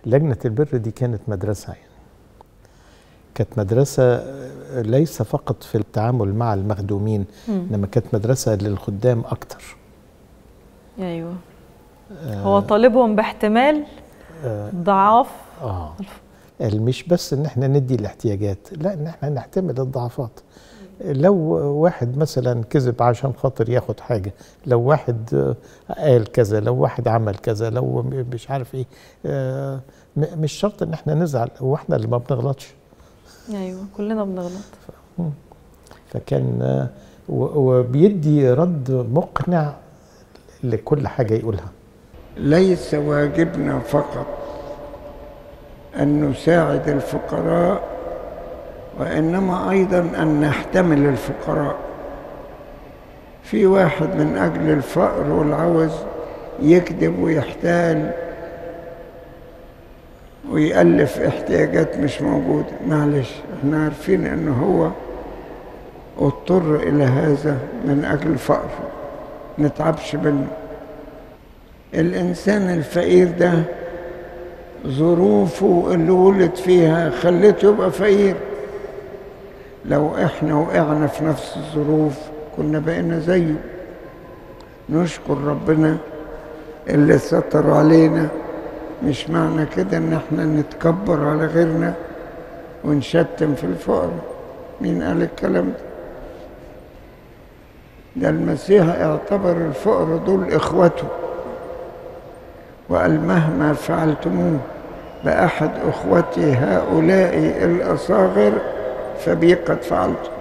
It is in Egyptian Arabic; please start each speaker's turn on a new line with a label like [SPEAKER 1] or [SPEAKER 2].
[SPEAKER 1] لجنة البر دي كانت مدرسة يعني كانت مدرسة ليس فقط في التعامل مع المخدومين
[SPEAKER 2] مم.
[SPEAKER 1] إنما كانت مدرسة للخدام أكتر
[SPEAKER 2] ايوه هو طالبهم باحتمال
[SPEAKER 1] آه,
[SPEAKER 2] ضعاف
[SPEAKER 1] آه مش بس إن إحنا ندي الاحتياجات لا إن إحنا نحتمل الضعفات لو واحد مثلا كذب عشان خاطر ياخد حاجة لو واحد آه، قال كذا لو واحد عمل كذا لو م- مش عارف ايه آه، م- مش شرط ان احنا نزعل هو احنا اللي ما بنغلطش
[SPEAKER 2] ايوه كلنا بنغلط
[SPEAKER 1] فكان آه، و- وبيدي رد مقنع لكل حاجة يقولها
[SPEAKER 3] ليس واجبنا فقط أن نساعد الفقراء وإنما أيضا أن نحتمل الفقراء في واحد من أجل الفقر والعوز يكذب ويحتال ويألف احتياجات مش موجودة معلش احنا عارفين ان هو اضطر الى هذا من اجل الفقر نتعبش منه الإنسان الفقير ده ظروفه اللي ولد فيها خلته يبقى فقير لو احنا وقعنا في نفس الظروف كنا بقينا زيه نشكر ربنا اللي ستر علينا مش معنى كده ان احنا نتكبر على غيرنا ونشتم في الفقر مين قال الكلام ده ده المسيح اعتبر الفقر دول اخوته وقال مهما فعلتموه بأحد أخوتي هؤلاء الأصاغر فبي قد فعلتم